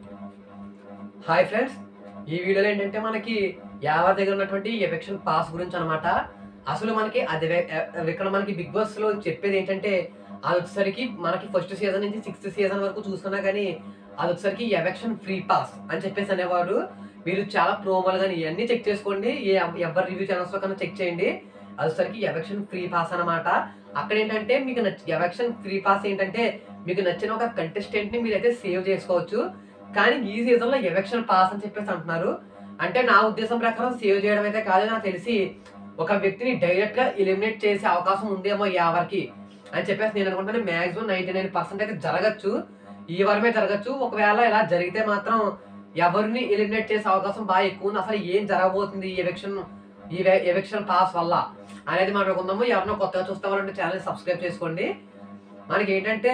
hi friends ఈ వీడియోలో ఏంటంటే మనకి యావర్ దగ్గర ఉన్నటువంటి ఎఫెక్షన్ పాస్ గురించి అనమాట అసలు మనకి అది వే- ఎ- ఇక్కడ మనకి బిగ్ బాస్ లో చెప్పేది ఏంటంటే అది వచ్చేసరికి మనకి ఫస్ట్ సీజన్ నుంచి సిక్స్త్ సీజన్ వరకు చూసుకున్నా కానీ అది వచ్చేసరికి ఎఫెక్షన్ ఫ్రీ పాస్ అని చెప్పేసి అనేవారు మీరు చాలా ప్రోమోలు కానీ ఇవన్నీ చెక్ చేసుకోండి ఏ ఎవరి రివ్యూ ఛానల్స్ లో కన్నా చెక్ చేయండి అది వచ్చేసరికి ఎఫెక్షన్ ఫ్రీ పాస్ అన్నమాట అక్కడ ఏంటంటే మీకు నచ్చ ఎఫెక్షన్ ఫ్రీ పాస్ ఏంటంటే మీకు నచ్చిన ఒక కంటెస్టెంట్ ని మీరైతే సేవ్ చేసుకోవచ్చు కానీ ఈ సీజన్ లో ఎలక్షన్ పాస్ అని చెప్పేసి అంటున్నారు అంటే నా ఉద్దేశం ప్రకారం సేవ్ చేయడం అయితే కాదు నాకు తెలిసి ఒక వ్యక్తిని డైరెక్ట్ గా ఎలిమినేట్ చేసే అవకాశం ఉందేమో ఎవరికి అని చెప్పేసి నేను అనుకుంటాను మాక్సిమం నైన్టీ నైన్ పర్సెంట్ అయితే జరగచ్చు ఈ వారమే జరగచ్చు ఒకవేళ ఇలా జరిగితే మాత్రం ఎవరిని ఎలిమినేట్ చేసే అవకాశం బాగా ఎక్కువ ఉంది అసలు ఏం జరగబోతుంది ఈ ఎలక్షన్ ఈ ఎలక్షన్ పాస్ వల్ల అనేది మాట్లాడుకుందాము ఎవరినో కొత్తగా చూస్తామంటే ఛానల్ సబ్స్క్రైబ్ చేసుకోండి మనకి ఏంటంటే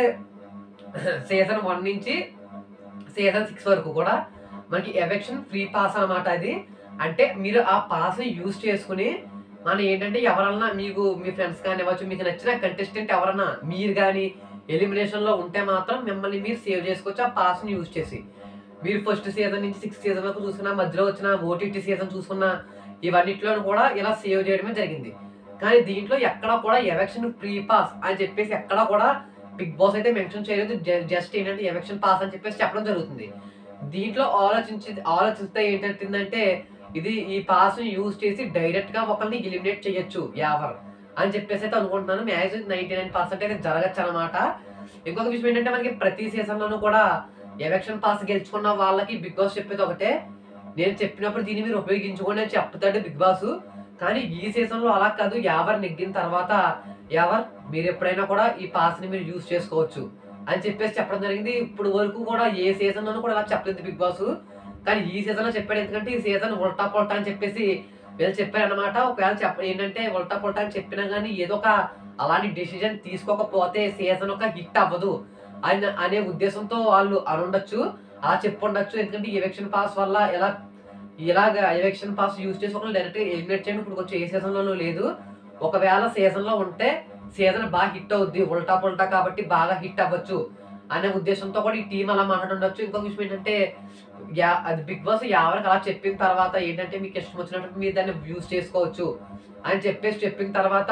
సీజన్ వన్ నుంచి సీజన్ సిక్స్ వరకు కూడా మనకి ఎఫెక్షన్ ఫ్రీ పాస్ అన్నమాట అది అంటే మీరు ఆ పాస్ ని యూజ్ చేసుకుని మనం ఏంటంటే ఎవరన్నా మీకు మీ ఫ్రెండ్స్ కానీ ఇవ్వచ్చు మీకు నచ్చిన కంటెస్టెంట్ ఎవరన్నా మీరు కానీ ఎలిమినేషన్ లో ఉంటే మాత్రం మిమ్మల్ని మీరు సేవ్ చేసుకోవచ్చు ఆ పాస్ ని యూజ్ చేసి మీరు ఫస్ట్ సీజన్ నుంచి సిక్స్త్ సీజన్ వరకు చూసుకున్న మధ్యలో వచ్చిన ఓటీటీ సీజన్ చూసుకున్న ఇవన్నిట్లో కూడా ఇలా సేవ్ చేయడమే జరిగింది కానీ దీంట్లో ఎక్కడ కూడా ఎలక్షన్ ఫ్రీ పాస్ అని చెప్పేసి ఎక్కడ కూడా బిగ్ బాస్ అయితే మెన్షన్ చేయలేదు జస్ట్ ఏంటంటే ఎలక్షన్ పాస్ అని చెప్పేసి చెప్పడం జరుగుతుంది దీంట్లో ఆలోచించి ఆలోచిస్తే ఏంటంటే ఇది ఈ పాస్ ని యూజ్ చేసి డైరెక్ట్ గా ఒకరిని ఎలిమినేట్ చేయొచ్చు యావర్ అని చెప్పేసి అయితే అనుకుంటున్నాను మ్యాచ్ నైన్టీ నైన్ పర్సెంట్ అయితే జరగచ్చు అనమాట ఇంకొక విషయం ఏంటంటే మనకి ప్రతి సీజన్ లోనూ కూడా ఎలక్షన్ పాస్ గెలుచుకున్న వాళ్ళకి బిగ్ బాస్ చెప్పేది ఒకటే నేను చెప్పినప్పుడు దీన్ని మీరు ఉపయోగించుకోండి అని చెప్తాడు బిగ్ బాస్ కానీ ఈ సీజన్ లో అలా కాదు ఎవరు నెగ్గిన తర్వాత ఎవరు మీరు ఎప్పుడైనా కూడా ఈ పాస్ ని మీరు యూజ్ చేసుకోవచ్చు అని చెప్పేసి చెప్పడం జరిగింది ఇప్పుడు వరకు కూడా ఏ సీజన్ లోనూ కూడా అలా చెప్పలేదు బిగ్ బాస్ కానీ ఈ సీజన్ లో చెప్పాడు ఎందుకంటే ఈ సీజన్ ఉల్టా పొల్టా అని చెప్పేసి వీళ్ళు చెప్పారు అనమాట ఒకవేళ చెప్ప ఏంటంటే ఉల్టా పొల్టా అని చెప్పినా కానీ ఏదో ఒక అలాంటి డిసిజన్ తీసుకోకపోతే సీజన్ ఒక హిట్ అవ్వదు అని అనే ఉద్దేశంతో వాళ్ళు అనుండొచ్చు అలా చెప్పుండొచ్చు ఎందుకంటే ఎలక్షన్ పాస్ వల్ల ఎలా ఇలాగ ఎలక్షన్ పాస్ యూజ్ చేసి ఒకళ్ళు డైరెక్ట్ ఎలిమినేట్ చేయండి ఇప్పుడు కొంచెం ఏ సీజన్ లోనూ లేదు ఒకవేళ సీజన్ లో ఉంటే సీజన్ బాగా హిట్ అవుద్ది ఉల్టా పుల్టా కాబట్టి బాగా హిట్ అవ్వచ్చు అనే ఉద్దేశంతో కూడా ఈ టీం అలా మాట్లాడుండొచ్చు ఇంకొక విషయం ఏంటంటే యా- అది బిగ్ బాస్ ఎవరికి అలా చెప్పిన తర్వాత ఏంటంటే మీకు ఇష్టం వచ్చినట్టు మీరు దాన్ని యూజ్ చేసుకోవచ్చు అని చెప్పేసి చెప్పిన తర్వాత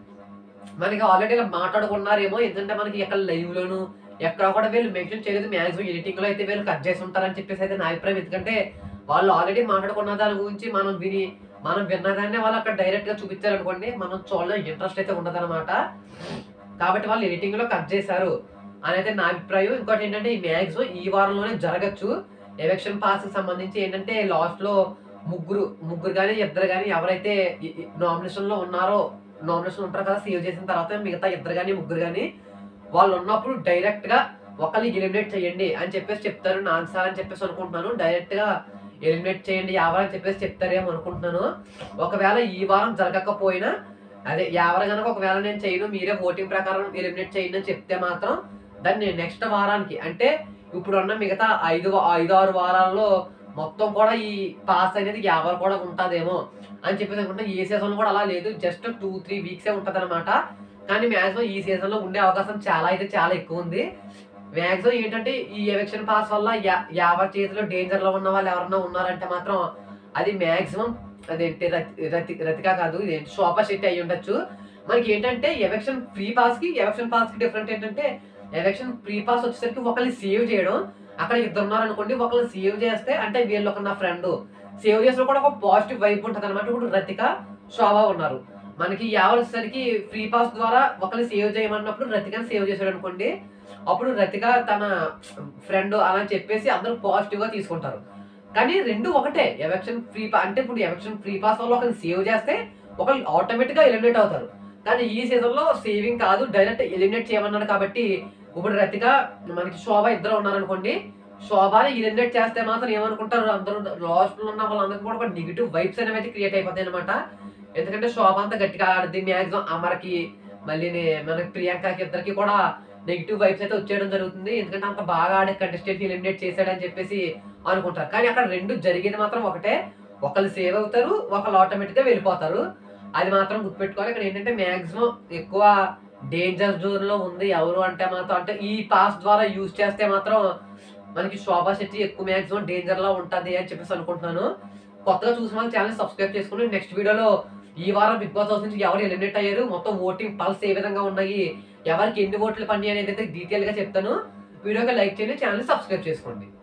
మనకి ఆల్రెడీ ఇలా మాట్లాడుకున్నారేమో ఎందుకంటే మనకి ఎక్కడ లైవ్ లోను ఎక్కడ కూడా వీళ్ళు మెన్షన్ చేయలేదు మ్యాక్సిమం ఎడిటింగ్ లో అయితే వీళ్ళు కట్ చేసి ఉంటారని చెప్పేసి అయితే నా అభిప్రాయం ఎందుకంటే వాళ్ళు ఆల్రెడీ మాట్లాడుకున్న దాని గురించి మనం విని మనం విన్నదాన్ని వాళ్ళు అక్కడ డైరెక్ట్ గా చూపించారనుకోండి మనం చూడడం ఇంట్రెస్ట్ అయితే ఉండదన్నమాట కాబట్టి వాళ్ళు ఎడిటింగ్ లో కట్ చేశారు అని అయితే నా అభిప్రాయం ఇంకోటి ఏంటంటే ఈ మ్యాక్సిమం ఈ వారంలోనే జరగచ్చు ఎలక్షన్ పాస్ కి సంబంధించి ఏంటంటే లాస్ట్ లో ముగ్గురు ముగ్గురు కానీ ఇద్దరు కానీ ఎవరైతే నామినేషన్ లో ఉన్నారో నామినేషన్ ఉంటారు కదా సేవ్ చేసిన తర్వాత మిగతా ఇద్దరు కానీ ముగ్గురు కానీ వాళ్ళు ఉన్నప్పుడు డైరెక్ట్ గా ఒకరిని ఎలిమినేట్ చేయండి అని చెప్పేసి చెప్తారు నాన్ సార్ అని చెప్పేసి అనుకుంటున్నాను డైరెక్ట్ గా ఎలిమినేట్ చేయండి యావర్ అని చెప్పేసి చెప్తారేమో అనుకుంటున్నాను ఒకవేళ ఈ వారం జరగకపోయినా అదే ఎవరు కనుక ఒకవేళ నేను చేయను మీరే ఓటింగ్ ప్రకారం ఎలిమినేట్ చేయండి అని చెప్తే మాత్రం దాన్ని నెక్స్ట్ వారానికి అంటే ఇప్పుడు ఉన్న మిగతా ఐదు ఐదు ఆరు వారాల్లో మొత్తం కూడా ఈ పాస్ అనేది ఎవరు కూడా ఉంటుందేమో అని చెప్పేసి అనుకుంటా ఈ సీజన్ కూడా అలా లేదు జస్ట్ టూ త్రీ వీక్సే ఉంటుంది అనమాట కానీ మ్యాక్సిమం ఈ సీజన్ లో ఉండే అవకాశం చాలా అయితే చాలా ఎక్కువ ఉంది మ్యాక్సిమం ఏంటంటే ఈ ఎలక్షన్ పాస్ వల్ల యా- యావర్ చేతిలో డేంజర్ లో ఉన్న వాళ్ళు ఎవరన్నా ఉన్నారంటే మాత్రం అది మ్యాక్సిమం అదేంటి రతి రతి- రతిక కాదు ఇదేంటి శోభా శెట్టి అయి ఉండొచ్చు మనకి ఏంటంటే ఎలక్షన్ ఫ్రీ పాస్ కి ఎలక్షన్ పాస్ కి డిఫరెంట్ ఏంటంటే ఎలక్షన్ ఫ్రీ పాస్ వచ్చేసరికి ఒకరిని సేవ్ చేయడం అక్కడ ఇద్దరు ఉన్నారు అనుకోండి ఒకరిని సేవ్ చేస్తే అంటే వీళ్ళు ఒక నా ఫ్రెండ్ సేవ్ చేసిన కూడా ఒక పాజిటివ్ వైపు ఉంటుంది అనమాట ఇప్పుడు రతిక శోభ ఉన్నారు మనకి ఎవరు వచ్చేసరికి ఫ్రీ పాస్ ద్వారా ఒకరిని సేవ్ చేయమన్నప్పుడు రతికని సేవ్ చేశాడు అనుకోండి అప్పుడు రతిక తన ఫ్రెండ్ అలా చెప్పేసి అందరూ పాజిటివ్ గా తీసుకుంటారు కానీ రెండు ఒకటే ఎలక్షన్ ఫ్రీ అంటే ఇప్పుడు ఎలక్షన్ ఫ్రీ పాస్ వల్ల ఒకరిని సేవ్ చేస్తే ఒకరు ఆటోమేటిక్ గా ఎలిమినేట్ అవుతారు కానీ ఈ సీజన్ లో సేవింగ్ కాదు డైరెక్ట్ ఎలిమినేట్ చేయమన్నాడు కాబట్టి ఇప్పుడు రతిక మనకి శోభ ఇద్దరు ఉన్నారనుకోండి శోభని ఎలిమినేట్ చేస్తే మాత్రం ఏమనుకుంటారు అందరూ లాస్ట్ లో ఉన్న వాళ్ళందరికీ కూడా ఒక నెగిటివ్ వైబ్స్ అనేవి అయితే క్రియేట్ అయిపోతాయి అనమాట ఎందుకంటే శోభ అంతా గట్టిగా ఆడింది మ్యాక్సిమం అమర్కి మళ్ళీ నే- మనకి ప్రియాంకకి ఇద్దరికి కూడా నెగిటివ్ వైబ్స్ అయితే వచ్చేయడం జరుగుతుంది ఎందుకంటే అంత బాగా ఆడే కంటెస్టెంట్ ఎలిమినేట్ చేశాడని చెప్పేసి అనుకుంటారు కానీ అక్కడ రెండు జరిగేది మాత్రం ఒకటే ఒకళ్ళు సేవ్ అవుతారు ఒకళ్ళు ఆటోమేటిక్ గా వెళ్ళిపోతారు అది మాత్రం గుర్తుపెట్టుకోవాలి ఇక్కడ ఏంటంటే మాక్సిమం ఎక్కువ డేంజర్ జోన్ లో ఉంది ఎవరు అంటే మాత్రం అంటే ఈ పాస్ ద్వారా యూజ్ చేస్తే మాత్రం మనకి శోభా శెట్టి ఎక్కువ మ్యాక్సిమం డేంజర్ లా ఉంటది అని చెప్పేసి అనుకుంటున్నాను కొత్తగా చూసిన వాళ్ళు ఛానల్ సబ్స్క్రైబ్ చేసుకుని నెక్స్ట్ వీడియోలో ఈ వారం బిగ్ బాస్ హౌస్ నుంచి ఎవరు ఎలిమినేట్ అయ్యారు మొత్తం ఓటింగ్ పల్స్ ఏ విధంగా ఉన్నాయి ఎవరికి ఎన్ని ఓట్లు పడినాయి అనేది అయితే డీటెయిల్ గా చెప్తాను వీడియోకి లైక్ చేయండి ఛానల్ సబ్స్క్రైబ్ చేసుకోండి